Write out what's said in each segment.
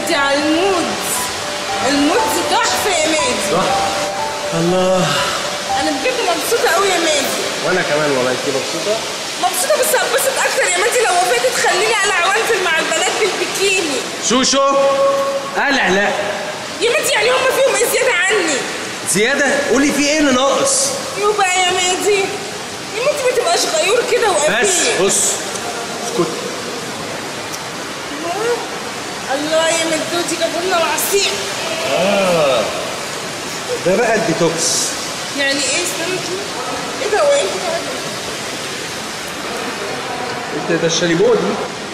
مادي على المود المود تحفه يا مادي صح الله انا بجد مبسوطه قوي يا مادي وانا كمان والله انت مبسوطه مبسوطه بس هتبسط اكتر يا مادي لو وافقت تخليني اقلع وانزل مع البنات بالبيكيني شوشو قلع لا يا مادي يعني هم فيهم ايه زياده عني زياده قولي في ايه اللي ناقص يبقى يا مادي يا مادي ما تبقاش غيور كده بس وقفيل بص اسكت الله يا مدودي جابوا لنا العصير اه ده بقى الديتوكس يعني ايه استنى كده. ايه ده هو ايه كده انت ده الشاليمو دي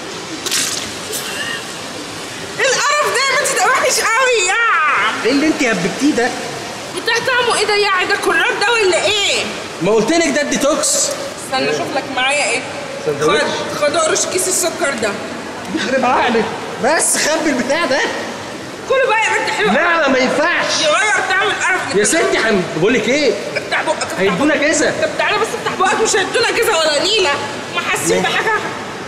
ايه القرف ده يا مادي ده وحش قوي يا ايه اللي انت هببتيه ده بتاع طعمه ايه ده يا ده كرات ده ولا ايه ما قلت لك ده الديتوكس استنى اشوف لك معايا ايه سندوتش؟ خد خد اقرش كيس السكر ده يخرب عقلك بس خبي البتاع ده كله بقى يا بنت حلوه لا ما ينفعش يغير طعم القرف يا ستي حم... بقول لك ايه افتح بقك افتح هيدونا بقك. جزا طب تعالى بس افتح بقك مش هيدونا جزا ولا نيله ما حاسين ماشي. بحاجه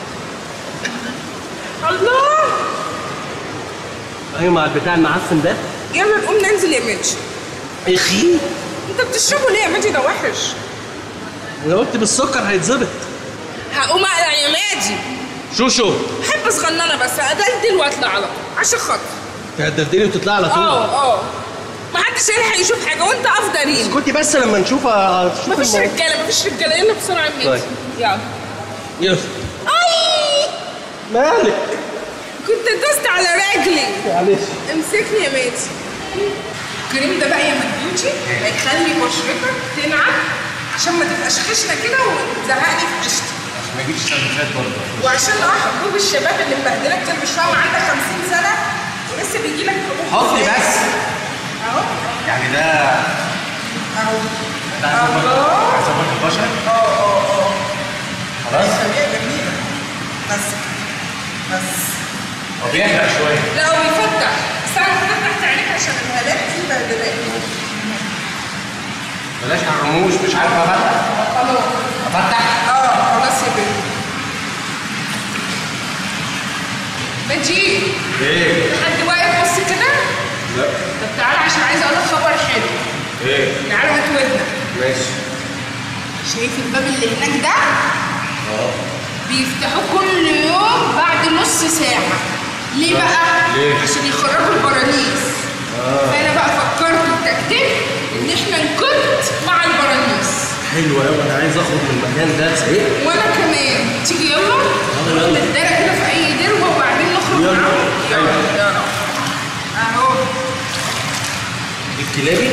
الله ايوه مع البتاع المعفن ده يلا نقوم ننزل يا ماجي اخي انت بتشربه ليه يا ماجي ده وحش انا قلت بالسكر هيتظبط هقوم اقلع يا ماجي شوشو احب صغننه بس ادلدل واطلع على طول عشان خاطر تهددني وتطلع على طول اه اه ما حدش هيلحق يشوف حاجه وانت افضل كنت بس لما نشوف اشوف مفيش الموضوع. رجاله مفيش رجاله يلا بسرعه يا ماجي طيب. يلا يلا اي مالك كنت دوست على رجلي معلش امسكني يا ماتي الكريم ده بقى يا مديوتي هيخلي بشرتك تنعم عشان ما تبقاش خشنه كده وتزهقني في عيشتي ما يجيش السندوتشات برضه وعشان اه حبوب الشباب اللي مبهدلك كده مش فاهم عندك 50 سنه ولسه بيجي لك حبوب حطي إزاي؟ بس اهو يعني ده اهو ده الله. هيظبط البشر اه اه اه خلاص طريقه جميله بس كده. بس هو بيحرق شويه لا هو بيفتح بس انا فتحت عينيك عشان الهالات دي بهدلاني بلاش على الرموش مش عارف افتح خلاص افتح اه خلاص يا بنت مجيد ايه حد واقف بص كده لا طب تعالى عشان عايزه اقول لك خبر حلو ايه تعالى هات ودنك ماشي شايف الباب اللي هناك ده اه بيفتحوه كل يوم بعد نص ساعه ليه بقى ليه؟ عشان يخرجوا البرانيس فانا بقى فكرت التكتيك ان احنا نكت مع البرانيس حلو قوي انا عايز اخرج من المكان ده زهقت وانا كمان تيجي يلا يلا. نتدارى كده في اي دروه وبعدين نخرج يلا. معاهم يلا أيوة. يلا اهو الكلابي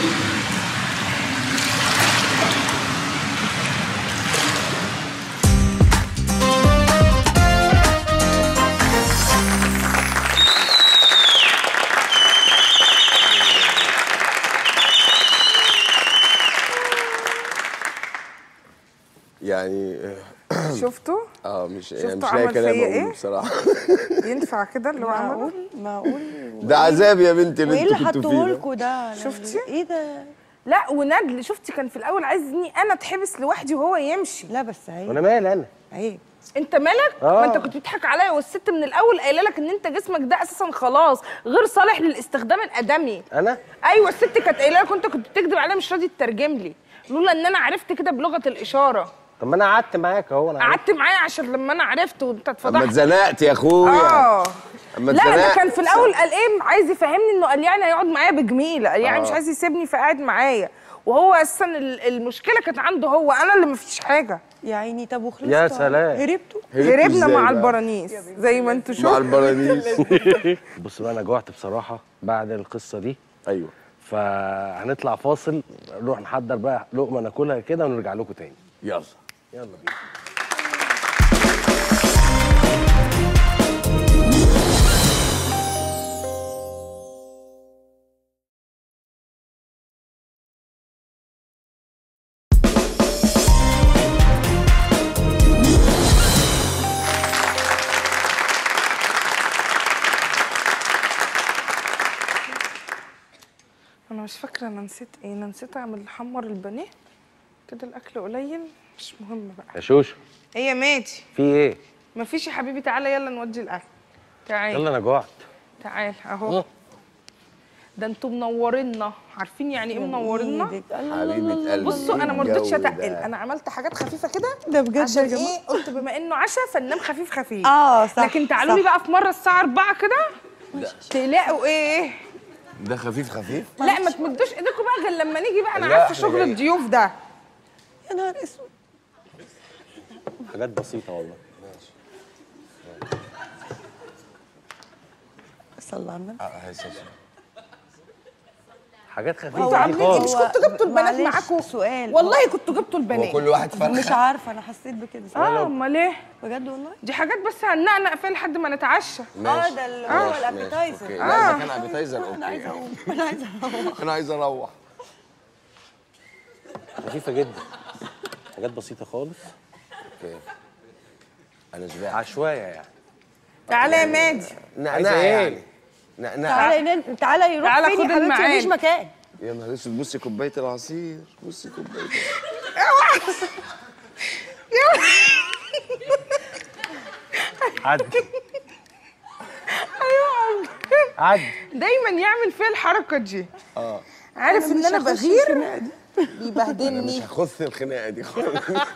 يعني شفتوا اه مش يعني شفتوا مش لاقي عمل كلام فيا اقوله إيه؟ بصراحه ينفع كده اللي هو عمله معقول معقول ده عذاب يا بنتي اللي وايه اللي انتوا كنتوا فيه حطوه ده. لكم ده شفتي؟ ايه ده لا وندل شفتي كان في الاول عايزني انا اتحبس لوحدي وهو يمشي لا بس عيب وانا مالي انا عيب انت مالك آه. ما انت كنت بتضحك عليا والست من الاول قايله لك ان انت جسمك ده اساسا خلاص غير صالح للاستخدام الادمي انا ايوه الست كانت قايله لك وانت كنت بتكذب عليا مش راضي تترجم لي لولا ان انا عرفت كده بلغه الاشاره طب ما انا قعدت معاك اهو انا عارف. قعدت معايا عشان لما انا عرفت وانت اما اتفضحت اتزنقت يا اخويا اه اما لا ده اتزنقت كان في الاول قال ايه عايز يفهمني انه قال يعني هيقعد معايا بجميل قال يعني آه. مش عايز يسيبني فقاعد معايا وهو اساسا ال- المشكله كانت عنده هو انا اللي مفيش حاجه يا عيني طب وخلصتوا يا سلام. هربتوا هربتوا هربنا إزاي مع بقى؟ البرانيس زي ما انتوا مع شفتوا البرانيس بص بقى انا جوعت بصراحه بعد القصه دي ايوه فهنطلع فاصل نروح نحضر بقى لقمه ناكلها كده ونرجع لكم تاني يلا يلا بينا انا مش فاكره انا نسيت ايه انا نسيت اعمل حمر البانيه كده الاكل قليل مش مهم بقى يا شوشو ايه يا ماتي في ايه مفيش يا حبيبي تعالى يلا نودي الاكل تعالى يلا انا جوعت تعال اهو ده انتوا منورينا عارفين يعني ايه منورينا إيدك. الله الله حبيبه الله. قلبي بصوا انا ما الجو رضيتش اتقل ده. انا عملت حاجات خفيفه كده ده بجد يا عشان جماعة. ايه قلت بما انه عشاء فننام خفيف خفيف اه صح لكن تعالوا لي صح. بقى في مره الساعه 4 كده تلاقوا ايه ده خفيف خفيف لا ما تمدوش ايديكم بقى غير لما نيجي بقى انا لا، عارفه إحنا شغل جايين. الضيوف ده يا نهار اسود حاجات بسيطه والله صلى على النبي اه هي سوسة. حاجات انتوا خفيفه دي عاملين ايه مش خالص كنتوا جبتوا البنات معلش، معاكم سؤال. والله كنتوا جبتوا هو البنات كل واحد فرخه مش عارفه انا حسيت بكده اه امال ايه بجد والله دي حاجات بس هننقنق فيها لحد ما نتعشى اه ده اللي هو ماشي، الابيتايزر أوكي. لا اذا كان ابيتايزر انا عايزه اوكي اقوم انا عايزه اقوم انا عايز اروح خفيفه جدا حاجات بسيطه خالص اوكي انا شبعت عشوائيه يعني تعالى يا مادي نعناع إيه؟ يعني نعناع تعالى ينام تعالى يروح تعالى فين خد يا حبيبتي المعان. مفيش مكان يا نهار اسود بصي كوبايه العصير بصي كوبايه عدي عدي دايما يعمل فيها الحركه دي اه عارف ان انا بغير انا بيبهدلني مش هخص الخناقه دي خالص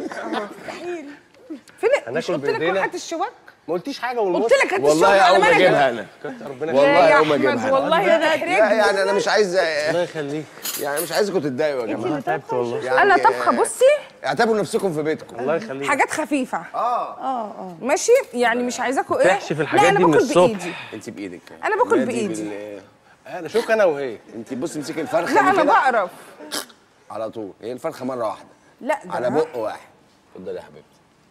فين مش هناكل قلت لك بإيدينا؟ روح هات الشواك ما قلتش حاجه والمص قلت لك هات الشواك والله على اقوم مالك اجيبها انا كتر ربنا يا والله يا أقوم احمد أجيبها. والله لا تحرجني يعني انا مش عايز الله يخليك يعني مش عايزكم تتضايقوا يا جماعه انا تعبت والله يعني انا طبخه بصي اعتبروا نفسكم في بيتكم الله يخليك حاجات خفيفه اه اه ماشي يعني مش عايزاكم ايه تحشي في الحاجات لا انا دي من باكل الصبح. بايدي انت بايدك أنا باكل نادي بإيدي. بال- انا شوف انا وهي انت بصي امسكي الفرخه لا دي انا كده بقرف على طول هي الفرخه مره واحده لا ده على أنا- بق واحد اتفضلي يا حبيبتي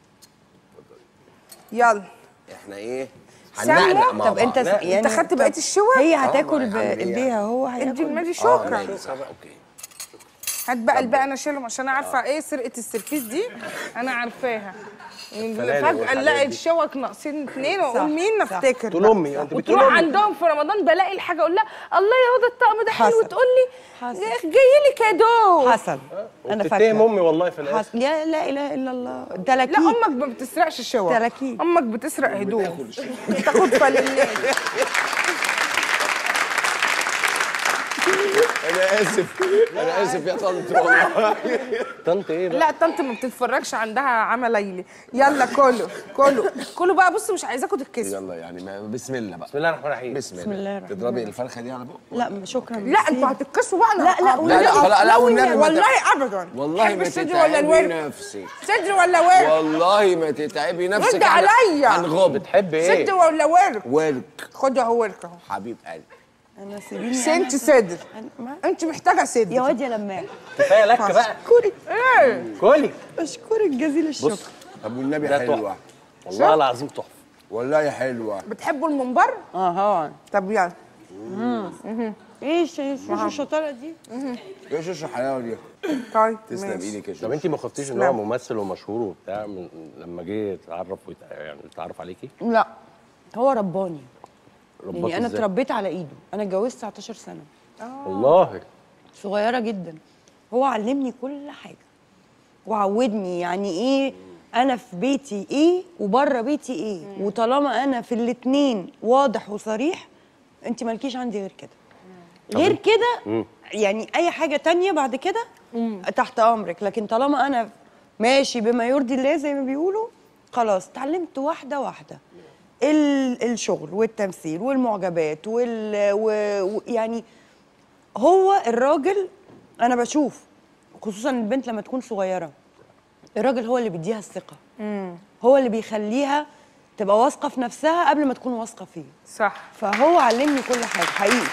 يلا احنا ايه سلمى؟ هننقنق مع طب انت بعض. س- يعني انت خدت بقيه الشوك هي هتاكل ما هيعمل إيه بايديها هو ادي هياكل المادي اه شكرا ماشي، صح، اوكي هات بقى الباقي انا اشيلهم عشان انا عارفه ايه سرقه السرفيس دي انا عارفاها الفلاني فجاه والحاجات نلاقي دي. الشوك ناقصين اتنين صح، واقول مين صح. نفتكر تقول بقى. امي انت بتقول وتروح امي عندهم في رمضان بلاقي الحاجه اقول لها الله يا هدى الطقم ده حلو حصل. تقول لي حصل. جاي لي كادو حصل انا بتتهم فاكره امي والله في الاخر حصل يا لا اله الا الله لا دلكيك امك ما بتسرقش الشوك تراكيب. امك بتسرق هدوم بتاخد فلنات انا اسف انا اسف يا طنط والله طنط ايه بقى لا طنط ما بتتفرجش عندها عمى ليلي يلا كلوا كلوا كلوا بقى بصوا مش عايزاكم تتكسفوا يلا يعني ما بسم الله بقى بسم الله الرحمن الرحيم بسم الله بسم الله الرحمن تضربي الفرخه دي على بق لا شكرا لا انتوا هتتكسفوا بقى أنا لا، لا، هقطع. لا، لا، خلاص، لا، والنبي ما والله ابدا والله تحب ما الصدر ولا تتعبي الورك نفسك صدر ولا ورك والله ما تتعبي نفسك رد عن- عليا. عن غاب بتحب ايه صدر ولا ورك ورك خد اهو ورك اهو حبيب قلبي انا سيبيني بس انت صدر أنا- ما- انت محتاجه صدر يا واد يا لماح كفايه لك بقى اشكرك ايه كلي اشكرك جزيل الشكر بص طب والنبي ده حلوه تحفه والله العظيم تحفه والله حلوه بتحبوا المنبر اه طب يلا ايه الش- الش- الشطاره دي ايه شوشو الحلاوه دي طيب تسلم ماشي. ايدك يا طب شوشو انت ما خفتيش ان هو ممثل ومشهور وبتاع من لما جه يتعرف ويت... يعني يتعرف عليكي لا هو رباني رباك يعني انا ازاي؟ اتربيت على ايده انا اتجوزت 19 سنه والله صغيره جدا هو علمني كل حاجه وعودني يعني ايه انا في بيتي ايه وبره بيتي ايه وطالما انا في الاتنين واضح وصريح انت مالكيش عندي غير كده غير كده يعني اي حاجه تانية بعد كده تحت امرك لكن طالما انا ماشي بما يرضي الله زي ما بيقولوا خلاص اتعلمت واحده واحده ال- الشغل والتمثيل والمعجبات وال و- و- يعني هو الراجل انا بشوف خصوصا البنت لما تكون صغيره الراجل هو اللي بيديها الثقه هو اللي بيخليها تبقى واثقه في نفسها قبل ما تكون واثقه فيه صح فهو علمني كل حاجه حقيقي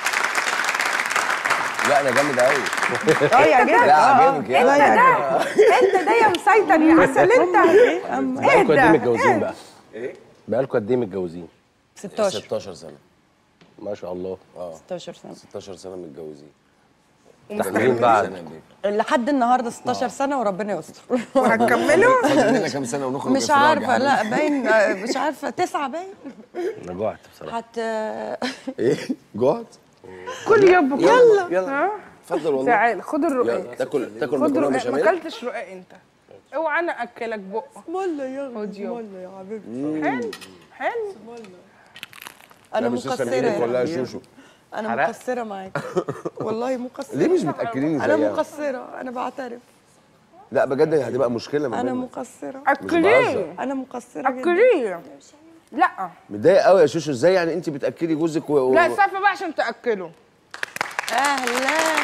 لا انا جامد قوي اه يا جدع لا آه، آه. عجبك يا انت لا ده انت ده يا مسيطر يا عسل انت بقالكوا قد ايه ده؟ متجوزين بقى؟ ايه بقالكوا قد ايه متجوزين؟ 16 16 سنه ما شاء الله 16 سنه 16 سنه متجوزين مستحملين بعض سنة بيه. لحد النهارده 16 سنه وربنا يستر وهتكملوا فاضل لنا كام سنه ونخرج مش إفراج يا عارفه حبيبي. لا باين آه، مش عارفه تسعه باين انا جوعت بصراحه هت ايه جوعت كل يوم كل يلا. يلا اتفضل والله تعال خد الرقاق يلا تاكل تاكل خد مكرونه رقاق ما بشاميل اكلتش رقاق انت اوعى انا اكلك بقى والله يا خد يوم. والله يا حبيبي حلو حلو انا لا مش لسه مقصره بايدك ولا يا يا شوشو انا حرقت؟ مقصره معاك والله مقصره ليه مش بتاكليني انا زيها مقصره انا بعترف لا بجد هتبقى مشكله ما انا بيننا مقصره اكليه انا مقصره جدا اكليه لا متضايق قوي يا شوشو ازاي يعني انت بتاكلي جوزك و... و... لا سافه بقى عشان تاكله اهلا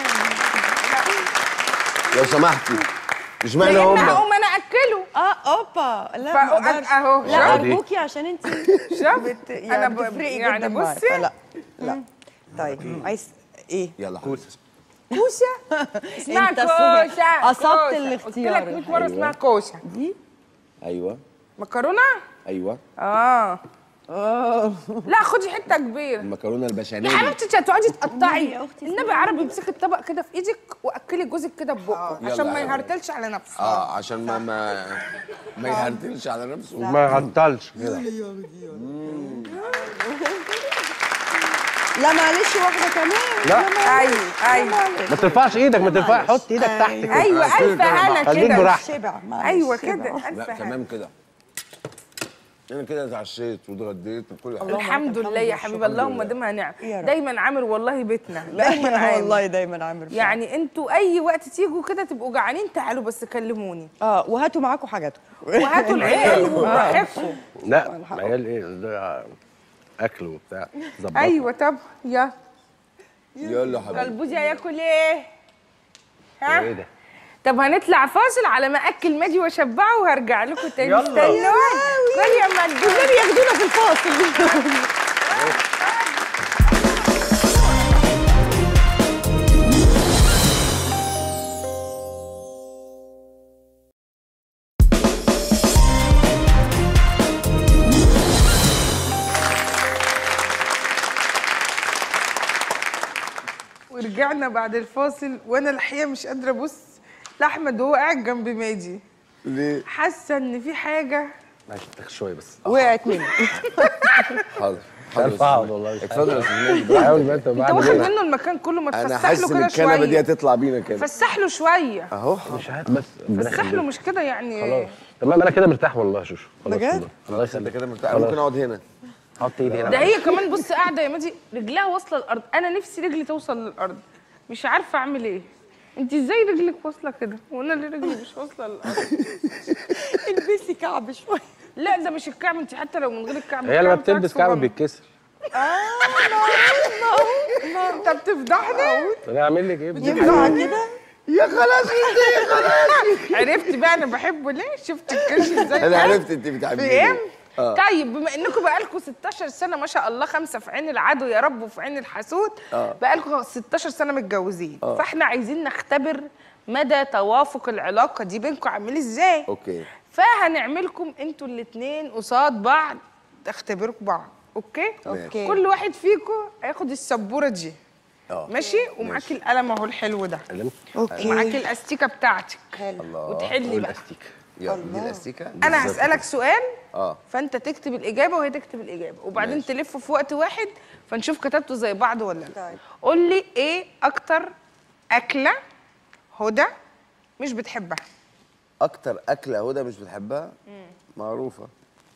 لو سمحتي اشمعنى لان هم هقوم انا اكله اه اوبا لا فأ- ما أقدرش. اهو لا شوف. ارجوكي عشان انت شوف بت... انا يعني ب- بتفرقي يعني جدا معايا. بصي فلا لا طيب عايز ايه يلا حبيبتي كوسه اسمها أنت كوسه أصبت كوسة. الاختيار. قلت لك 100 مره اسمها كوسه دي ايوه مكرونه ايوه اه لا خدي حته كبيره المكرونه يا البشاميل حبيبتي انت هتقعدي تقطعي يا أختي النبي عربي امسكي الطبق كده في ايدك واكلي جوزك كده ببقه يلا عشان ما يا يهرتلش على نفسه اه عشان ما ما ما يهرتلش على نفسه ما يعطلش كده لا معلش واحده كمان لا. ايوه ايوه ما ترفعش ايدك ما ترفعش حط ايدك تحت كده ايوه الف هنا خليك كده براحتك شبع معلش ايوه شبع. كده لا الف هنا تمام كده انا كده اتعشيت واتغديت وكل حاجه الحمد لله يا حبيبي اللهم ديمها نعم يا رب. دايما عامر والله بيتنا لا دايما عامر والله دايما عامر فعلا. يعني انتوا اي وقت تيجوا كده تبقوا جعانين تعالوا بس كلموني اه وهاتوا معاكم حاجاتكم وهاتوا العيال وبراحتكم لا عيال ايه ده اكل وبتاع ظبط ايوه طب يا يلا حبيبي كلبوزي هياكل ايه؟ ها؟ ايه ده طب هنطلع فاصل على ما اكل ماجي واشبعه وهرجع لكم تاني يلا. استنوني كل يا مجدي دول ياخدونا في الفاصل ورجعنا بعد الفاصل وانا الحقيقه مش قادره ابص لاحمد وهو قاعد جنب ماجي ليه حاسه ان في حاجه ماشي تاخد شويه بس وقعت مني حاضر مش عارف اقعد والله مش اتفضل يا عارف. استاذ حاول بقى انت انت بعمل واخد ايه منه المكان كله ما انا تفسح حاسس له ان كده الكنبه دي شويه هتطلع بينا كده فسح له شويه اهو مش عارف بس ربنا فسح له يخليك مش كده يعني خلاص تمام انا كده مرتاح والله يا شوشو خلاص بجد؟ والله. الله انت يخليك كده مرتاح ممكن اقعد هنا حط ايدي هنا ده هي كمان بص قاعده يا ماجي رجلها واصله الارض انا نفسي رجلي توصل للارض مش عارفه اعمل ايه انت ازاي رجلك واصله كده وانا اللي رجلي مش واصله للارض البسي كعب شويه لا ده مش الكعب انت حتى لو من غير الكعب هي لما الكعب بتاعك بتلبس كعب صغنن. بيتكسر انت بتفضحني انا اعمل لك ايه ينفع كده يا خلاص عرفت بقى انا بحبه ليه شفت الكرش ازاي انا قال؟ عرفت انت بتحبيني فهم آه. طيب بما انكم بقالكم 16 سنه ما شاء الله خمسه في عين العدو يا رب وفي عين الحسود آه. بقالكم 16 سنه متجوزين فاحنا عايزين نختبر مدى توافق العلاقه دي بينكم عامل ازاي اوكي فهنعملكم انتوا الاثنين قصاد بعض تختبركم بعض اوكي أوكي. كل واحد فيكم هياخد السبوره دي اه ماشي ومعاكي القلم اهو الحلو ده اوكي ومعاكي الاستيكه بتاعتك الله وتحلي بقى والاستيك يلا دي الاستيكه انا هسالك سؤال اه فانت تكتب الاجابه وهي تكتب الاجابه وبعدين ماشي. تلفوا في وقت واحد فنشوف كتبتوا زي بعض ولا لا طيب. قول لي ايه اكتر اكله هدى مش بتحبها اكتر اكله هدى مش بتحبها معروفه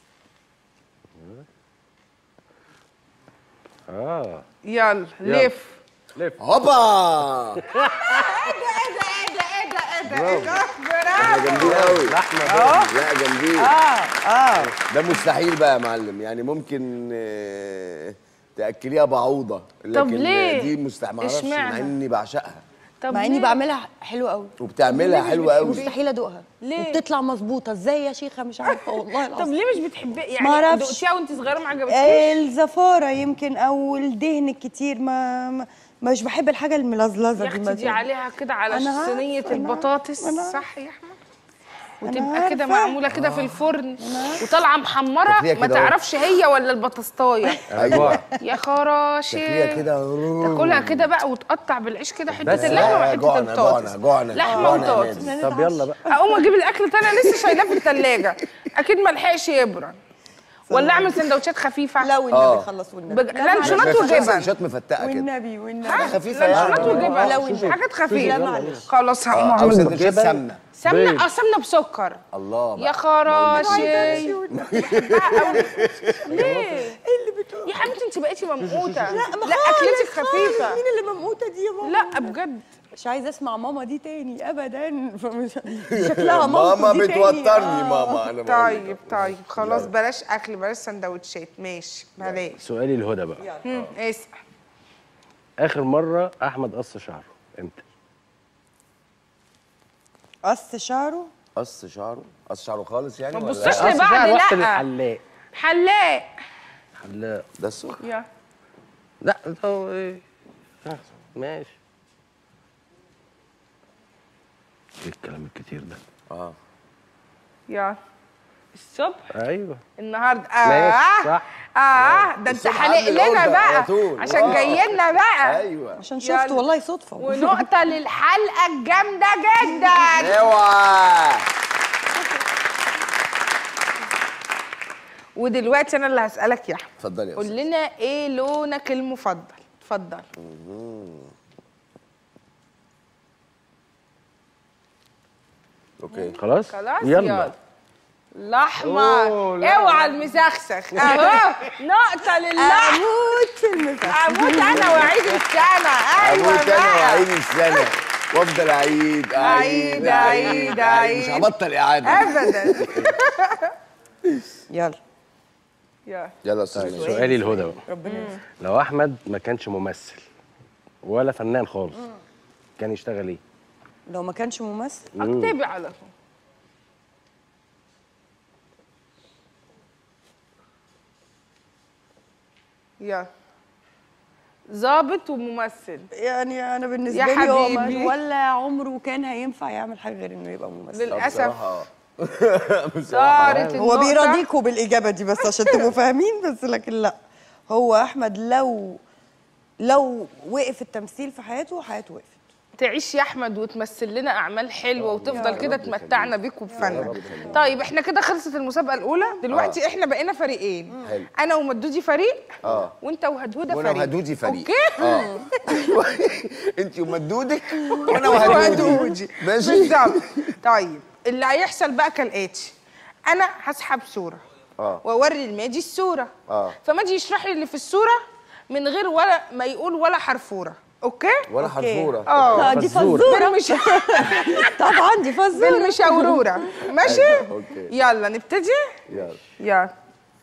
اه يلا يلا. لف هوبا ايه ده ايه ده ايه ده ايه ده ايه ده احنا برافو جامدين قوي اه لا جامدين اه اه ده مستحيل بقى يا معلم يعني ممكن آه، تاكليها بعوضه لكن ليه؟ دي مستحيل ما اعرفش مع اشمعنى؟ اني بعشقها طب مع اني ليه؟ بعملها حلوه قوي وبتعملها حلوه قوي مستحيل ادوقها ليه؟ وبتطلع مظبوطه ازاي يا شيخه مش عارفه والله طب العظيم ليه مش بتحبها يعني معرفش. دقتيها وانت صغيره ما عجبتكيش الزفاره يمكن او الدهن الكتير ما, ما مش بحب الحاجه الملزلزه يا دي اختي دي مثلا. عليها كده على أنا عارفة، صينيه أنا البطاطس عارفة، أنا صح يا احمد أنا وتبقى كده عارفة. معموله كده في الفرن وطالعه محمره تاكليها ما كده أهو. تعرفش هي ولا البطاطايه ايوه يا خراشي تاكليها كده تاكلها كده بقى وتقطع بالعيش كده بس حته اللحمه لا، وحته جوعنا، البطاطس جوعنا، جوعنا، لحمه جوعنا يا وبطاطس نادي. طب يلا بقى اقوم اجيب الاكل تاني انا لسه شايلاه في الثلاجه اكيد ما لحقش يبرد ولا اعمل سندوتشات خفيفه لا والنبي آه. خلص والنبي بج... لانشونات ما فيش وجبن سندوتشات مفتقه كده والنبي والنبي خفيفه يعني لانشونات وجبن لا لا والنبي. حاجات خفيفه لا معلش. خلاص هقوم او اعمل سندوتشات جبن. سمنه سمنه بيض. اه سمنه بسكر الله بقى. يا خراشي بحبها قوي ليه؟ يا حبيبتي انت بقيتي ممقوته لا ما لا اكلتك خفيفه مين اللي ممقوته دي يا ماما لا بجد مش عايزه اسمع ماما دي تاني ابدا فمش شكلها ماما مامته دي تاني. بتوترني آه. ماما انا بقول لك. طيب طيب خلاص بلاش اكل بلاش سندوتشات ماشي بلاش سؤالي الهدى بقى هم، اسال اخر مره احمد قص شعره امتى قص شعره قص شعره قص شعره خالص يعني ما ولا تبصش قص لبعض شعره رحت لا للحلاق حلاق حلاق ده السؤال يا لا هو ايه آه، ماشي ايه الكلام الكتير ده اه يا الصبح ايوه النهارده ماشي، اه صح. اه ده انت الصبح حالق قبل لنا الأوردر على بقى طول. عشان آه. جاي لنا بقى ايوه عشان يلا. شفت والله صدفه ونقطه للحلقه الجامده جدا اوعى ودلوقتي انا اللي هسالك يا احمد اتفضلي يا قول استاذ لنا ايه لونك المفضل اتفضل اوكي خلاص خلاص يلا يلا الاحمر أوه، لا. اوعى المسخسخ اهو نقطه للاحمر اموت في المسح اموت انا واعيد السنه ايوه اموت انا بقى واعيد السنه وافضل اعيد أعيد، أعيد، مش أعيد. هبطل اعاده ابدا يلا يا يلا يا استاذ ماشي. سؤالي الهدى بقى ربنا يستر. لو احمد ما كانش ممثل ولا فنان خالص كان يشتغل ايه لو ما كانش ممثل اكتبي على طول يا ظابط وممثل يعني انا بالنسبه يا لي هو ما- حبيبي. ولا عمره كان هينفع يعمل حاجه غير انه يبقى ممثل للاسف بصراحة صارت هو النقطة. بيراضيكوا بالاجابه دي بس عشان تبقوا فاهمين بس لكن لا هو احمد لو لو وقف التمثيل في حياته حياته وقفت تعيش يا احمد وتمثل لنا اعمال حلوه وتفضل كده تمتعنا بيك وبفنك طيب احنا كده خلصت المسابقه الاولى دلوقتي احنا بقينا فريقين حلو. انا ومدودي فريق اه وانت وهدهوده وانا فريق وهدودي فريق اوكي اه انت ومدودك وانا وهدودي. وهدودي ماشي بالظبط طيب اللي هيحصل بقى كالاتي انا هسحب صوره اه واوري الماجي الصوره اه فماجي يشرح لي اللي في الصوره من غير ولا ما يقول ولا حرفوره اوكي ولا حرفوره اه دي فزورة. فزوره بالمش... طبعا دي فزوره بالمشاوروره ماشي أيوة، أوكي. يلا نبتدي يلا يلا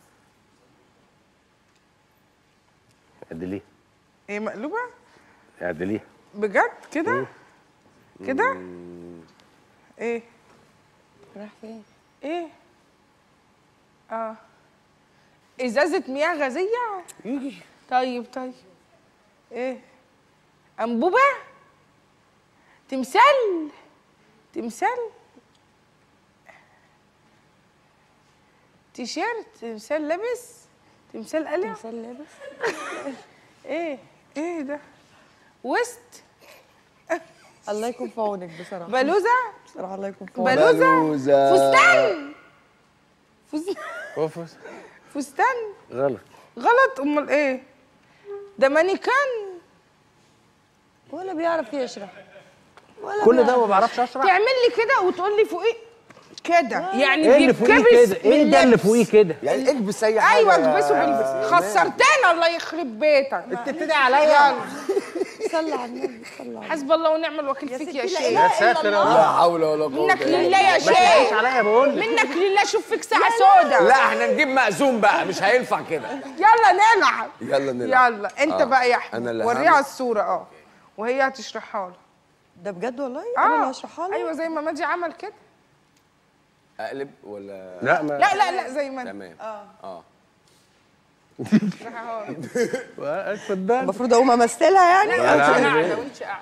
اعدليه ايه مقلوبه اعدليه بجد كده كده ايه راح فين ايه اه ازازه مياه غازيه طيب طيب ايه انبوبه تمثال تمثال تيشيرت تمثال لابس تمثال قلع تمثال لابس ايه ايه ده وسط الله يكون في عونك بصراحه بلوزه بصراحه الله يكون في عونك بلوزه بلوزة. فستان فستان اوفس فستان غلط غلط امال ايه ده مانيكان ولا بيعرف يشرح ولا كل ده بيعرف. ما بعرفش اشرح تعمل لي كده وتقول لي فوقيه كده يعني ايه اللي فوقيه بيتكبس كده ايه ده اللي باللبس. فوقيه كده يعني اكبس اي حاجه ايوه يا- البسه بالبس خسرتنا الله يخرب بيتك تبتدي عليا يلا صلى على النبي صلى على النبي حسب الله ونعم الوكيل فيك يا ستي لا شيخ إله ساتر يا إلا رب. الله. لا حول ولا قوه منك إلا لله يا ما تحكيش شيخ عليا بقول لك منك لله شوف فيك ساعه سودا لا احنا نجيب مأذون بقى مش هينفع كده يلا نلعب يلا نلعب يلا انت آه. بقى يا أنا احمد اللي وريها هعمل؟ الصوره اه وهي هتشرحها له ده بجد والله انا اللي هشرحها له ايوه زي ما ماجي عمل كده اقلب ولا لا ما لا لا لا زي ما انت تمام اه اشرحها له صدقني المفروض اقوم امثلها يعني انت قاعده وانت قاعده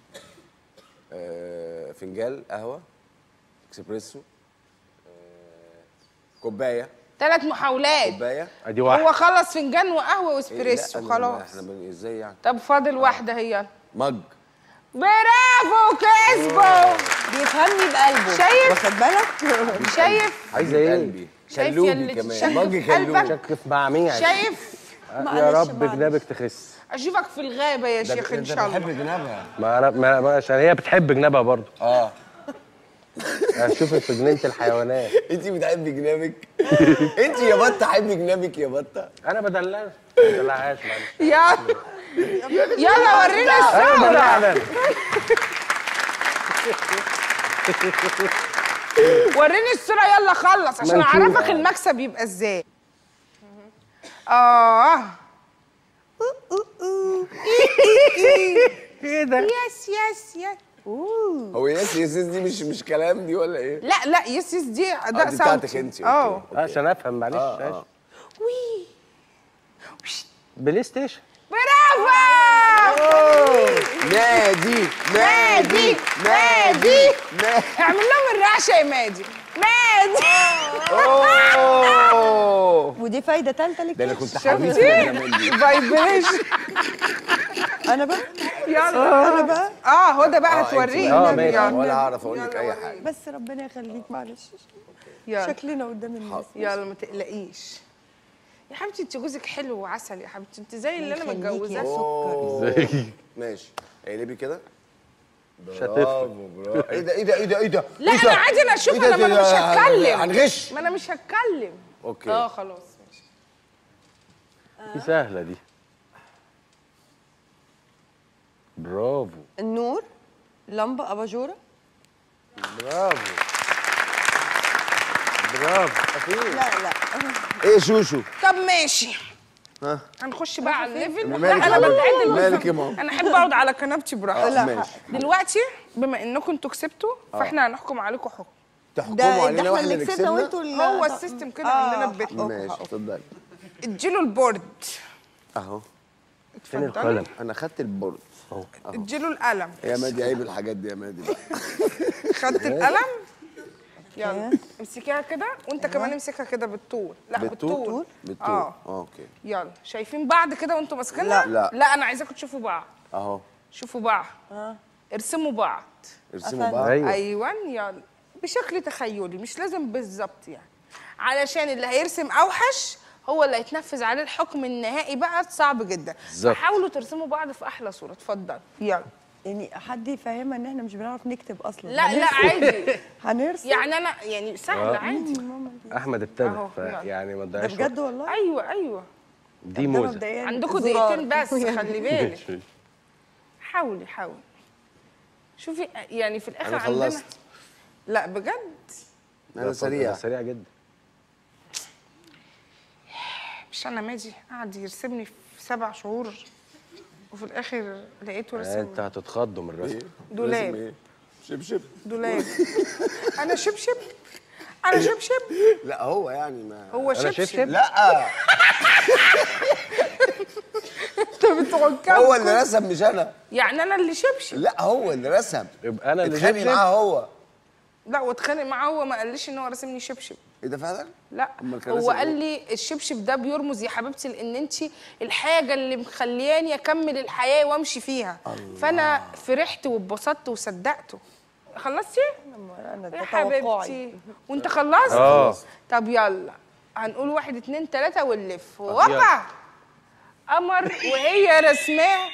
آه، فنجان قهوه اكسبريسو آه، كوبايه ثلاث محاولات كوبايه ادي هو واحد خلص فنجان وقهوه إيه، واسبريسو لا، أنا- خلاص احنا بن- ازاي يعني طب فاضل واحده هي مج برافو كسبوا بيفهمني بقلبه شايف؟ واخد بالك شايف عايزه ايه قلبي شايف كلوبي يلي كمان تشكك مج في قلبك؟ كلوبي شك في مع مين شايف يا معلش، رب معلش. جنابك تخس اشوفك في الغابه يا شيخ ان شاء الله بحب جنابها ما انا ما ما- عشان هي بتحب جنابها برضه اه اشوفك في جنينه الحيوانات انت بتحبي جنابك انت يا بطه حبي جنابك يا بطه انا بدلعش ما بدلعهاش معلش يلا يلا ورينا انا الصورة بدلعها وريني الصورة يلا خلص عشان ما نشوف. اعرفك المكسب يبقى ازاي اه ايه ده يس يس يس أوه. هو ياس ياس دي مش مش كلام دي ولا ايه؟ لا لا يس يس دي آه، اداء دي صوتي بتاعتك انت اه اوكي عشان افهم معلش آه، ماشي. آه. وي بلاي ستيشن برافو نادي مادي مادي اعمل لهم الرعشه يا مادي مادي اوه ودي فايده ثالثه لك ده انا كنت شفتي حبيبي زمان دي فايبريشن انا بقى يلا انا بقى اه هدى بقى آه، أنت هتوريني آه، بقى. ماشي. يلا ولا هعرف اقول لك اي حاجه بس ربنا يخليك معلش يلا شكلنا قدام الناس يلا ما تقلقيش يا حبيبتي انت جوزك حلو وعسل يا حبيبتي انت زي اللي انا يخليك يا متجوزاه أوه. ازاي ماشي اقلبي كده مش هتفرق برافو برافو ايه ده ايه ده ايه ده ايه ده لا إيه انا ده؟ عادي انا اشوف إيه ده؟ انا ما انا مش ده- هتكلم هنغش ما انا مش هتكلم اوكي اه خلاص ماشي دي سهله دي برافو النور لمبه اباجوره برافو برافو لا لا ايه شوشو طب ماشي ها هنخش بقى على الليفل لا مالك انا يا ماما؟ بتعدل مالك يا ماما؟ انا احب اقعد على كنبتي براحتي آه، ماشي دلوقتي بما انكم انتوا كسبتوا فاحنا هنحكم عليكم حكم تحكموا ده ده علينا احنا واحنا اللي اللي كسبنا كسبنا وانتوا اللي هو السيستم كده عندنا في بيتنا ماشي اتفضلي اديله البورد اهو فين اتفضلي. القلم انا خدت البورد اديله القلم يا مادي عيب الحاجات دي يا مادي بقى خدت القلم يلا امسكيها كده وانت كمان امسكها كده بالطول لا بالطول, بالطول بالطول اه اه اوكي يلا شايفين بعض كده وانتوا ماسكينها لا. لا. لا انا عايزاكم تشوفوا بعض اهو شوفوا بعض ارسموا بعض ارسموا بقى ايوه ايوه يلا بشكل تخيلي مش لازم بالظبط يعني علشان اللي هيرسم اوحش هو اللي هيتنفذ عليه الحكم النهائي بقى صعب جدا بالظبط. حاولوا ترسموا بعض في احلى صوره اتفضل يلا يعني حد يفهمها ان احنا مش بنعرف نكتب اصلا لا لا عادي هنرسم يعني انا يعني سهل عادي احمد ابتدى أهو، ف- يلا. يعني ما ده تضيعش بجد وقت. والله ايوه ايوه دي ده موزه مبدئياً عندكم زرار. دقيقتين بس خلي بالك حاولي حاولي شوفي يعني في الاخر انا عندنا خلصت لا بجد انا سريع ده سريع جدا مش انا ماجي قعد يرسمني في سبع شهور وفي الاخر لقيته انت رسم هتتخضوا من الرسم دولاب. لازم ايه شبشب دولاب انا شبشب انا شبشب لا هو يعني ما هو أنا شبشب شبشب؟ لا انت بتعكم هو اللي رسم مش انا يعني انا اللي شبشب لا هو اللي رسم يبقى انا اللي اتخانق شبشب معاه هو لا واتخانق معاه هو ما قاليش ان هو راسمني شبشب ايه ده فعلا؟ لا أمال كان هو راسم قال إيه؟ لي الشبشب ده بيرمز يا حبيبتي لان انت الحاجه اللي مخلياني اكمل الحياه وامشي فيها فانا فرحت واتبسطت وصدقته خلصتي انا يا ده توقعي حبيبتي وانت خلصت اه طب يلا هنقول واحد اتنين تلاته ونلف وقع قمر وهي رسماه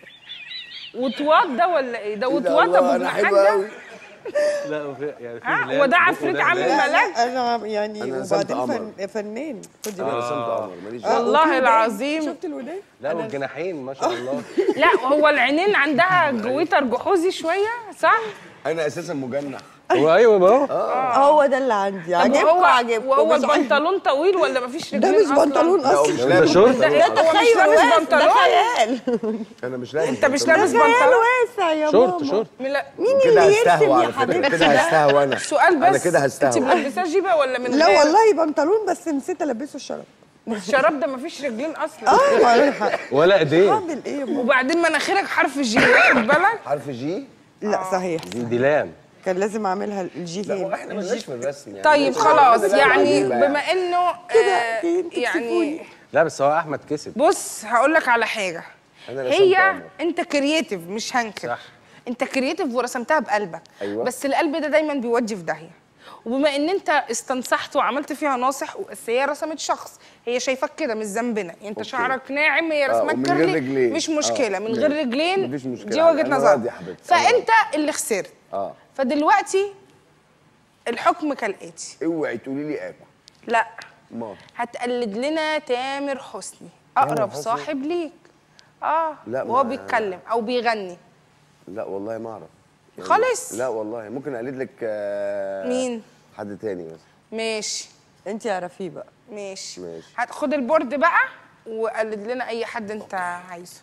وتوضى ولا ايه ده إيه ده وتوضى الله، انا بجناحات حلو ده قوي لا وفي يعني في ها هلال وده بقه عفريت ده عامل هلال. ملاك انا يعني أنا رسمت وبعدين قمر. فن... فنان خدي انا بالك رسمت قمر ماليش آه، دعوه والله وفي ودان. العظيم. شفت الودان لا والجناحين ما شاء الله لا هو العينين عندها جويتر جحوزي شويه صح؟ انا اساسا مجنح هو ايوه ما هو هو ده اللي عندي طب عجبكم وهو عجبكم وهو مش عاجبكم. البنطلون طويل ولا مفيش ده رجلين مش أصلاً؟ بنطلون لا هو اصلا مش ده لابس شورت ده إيه؟ هو مش أيوة، لابس واسع، بنطلون ده خيال انا مش لابس انت مش بنطلون. لابس خيال بنطلون واسع يا شورت ماما شورت لا مين كده اللي يرسم هستهوى يا على فكره حبيبتي كده ده؟ هستهوى انا سؤال بس انا كده انت هستهوى ملبساه جيبه ولا من لا غير؟ والله بنطلون بس نسيت البسه الشراب الشراب ده مفيش رجلين اصلا اه معلش حق. ولا ايدين اعمل ايه يا ماما وبعدين مناخيرك حرف جي واخد بالك حرف جي لا صحيح دي دي لام كان لازم اعملها الجي لا هو هنا احنا مالناش في الرسم يعني طيب مش- خلاص لا، يعني عجيبة يعني. بما انه كده آه، انتوا يعني تكسفوني. لا بس هو احمد كسب بص هقول لك على حاجه أنا رسمت هي قمر. انت كرييتيف مش هنكر صح. انت كرييتيف ورسمتها بقلبك أيوة. بس القلب ده دايما بيودي في داهيه وبما ان انت استنصحت وعملت فيها ناصح بس هي رسمت شخص هي شايفاك كده مش ذنبنا انت أوكي. شعرك ناعم هي آه، رسمك ومن غير كيرلي رجلين. مش آه، مشكله من ماشي. غير رجلين مفيش مشكلة. دي وجهه أنا نظر راضي يا حبيبتي. أنا فانت اللي خسرت اه فدلوقتي الحكم كالاتي اوعي تقولي لي اكل لا ما هتقلد لنا تامر حسني اقرب صاحب ليك اه لا، وهو ما- بيتكلم او بيغني لا والله ما اعرف يعني خالص؟ لا والله ممكن اقلد لك آه، مين؟ حد تاني بس ماشي انت اعرفيه بقى ماشي ماشي. هتاخد البورد بقى وقلد لنا اي حد انت عايزه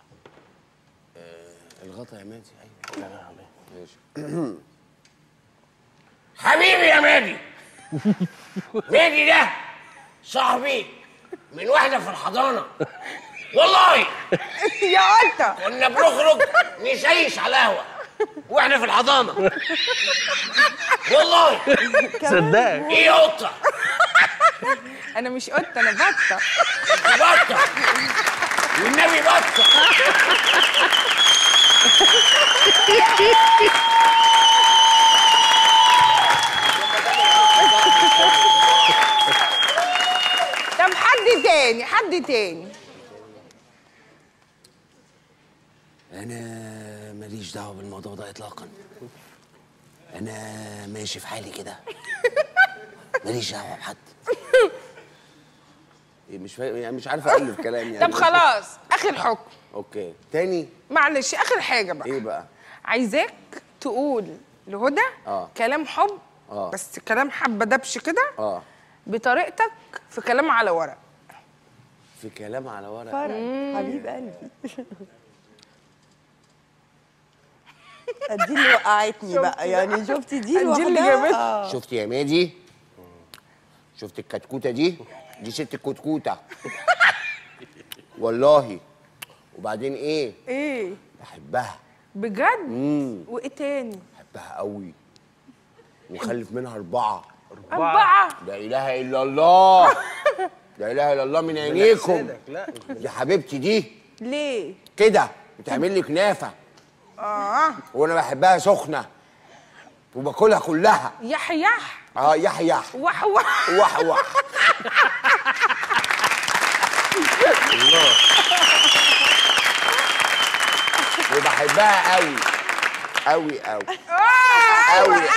الغطا يا مادي ايوه ماشي حبيبي يا مادي مادي ده صاحبي من واحدة في الحضانة والله يا قطه كنا بنخرج نشيش على القهوة واحنا في الحضانة والله صدقك ايه قطة انا مش قطه انا بطه بطة والنبي بطة طب حد تاني حد تاني انا ماليش دعوه بالموضوع ده اطلاقا انا ماشي في حالي كده ماليش دعوه بحد إيه مش فاهم يعني مش عارف الف كلام يعني طب خلاص اخر حكم اوكي تاني معلش اخر حاجه بقى ايه بقى عايزاك تقول لهدى آه. كلام حب آه. بس كلام حبه دبش كده اه بطريقتك في كلام على ورق في كلام على ورق فرق حبيب قلبي دي اللي وقعتني بقى يعني شفتي دي دي اللي لوحدها؟ جابتها. آه. شفت يا مادي شفت الكتكوته دي دي ست الكتكوته والله وبعدين ايه ايه بحبها بجد امم وايه تاني بحبها قوي وخلف منها اربعه اربعه لا اله الا الله لا اله الا الله من عينيكم لا دي حبيبتي دي ليه كده بتعمل لي كنافه اه وانا بحبها سخنه وباكلها كلها يح يح اه يح يح وح وح وح وح وبحبها قوي قوي قوي قوي قوي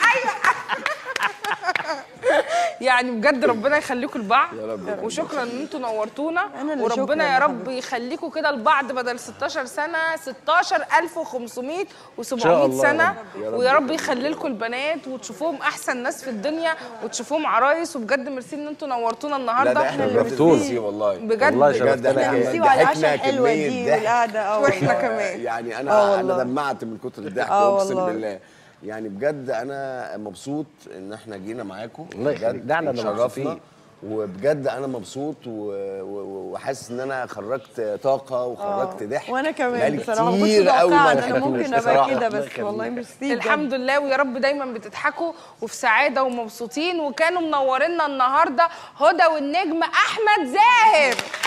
يعني بجد ربنا يخليكم لبعض يا رب يخليك. وشكرا ان انتوا نورتونا أنا اللي شكراً وربنا يا يا رب حبيبتي. يخليكم كده لبعض بدل 16 سنه 16500 و700 الله يا سنه رب. يا رب ويا رب يخليك. يخلي لكم البنات وتشوفوهم احسن ناس في الدنيا وتشوفوهم عرايس وبجد ميرسي ان انتوا نورتونا لا النهارده ده احنا اللي شرفتونا. بنرسي والله بجد والله بجد شرفتنا انا كمان. ميرسي وعلى العشاء ضحكنا الحلوه كمية دي ضحك. والقعده اه واحنا والله. كمان يعني آه انا والله. انا دمعت من كتر الضحك آه اقسم والله. بالله يعني بجد انا مبسوط ان احنا جينا معاكم الله يخليك. ده احنا اللي اتشرفنا. مبسوطين. وبجد انا مبسوط و- و- وحاسس ان انا خرجت طاقه وخرجت ضحك وانا كمان بقالي بصراحه ما كنتش كتير قوي ما متوقعه ان انا ضحكتوش ممكن ابقى بصراحة. كده الله بس يخليك. والله ميرسي بجد. الحمد لله ويا رب دايما بتضحكوا وفي سعاده ومبسوطين وكانوا منورينا النهارده هدى والنجم احمد زاهر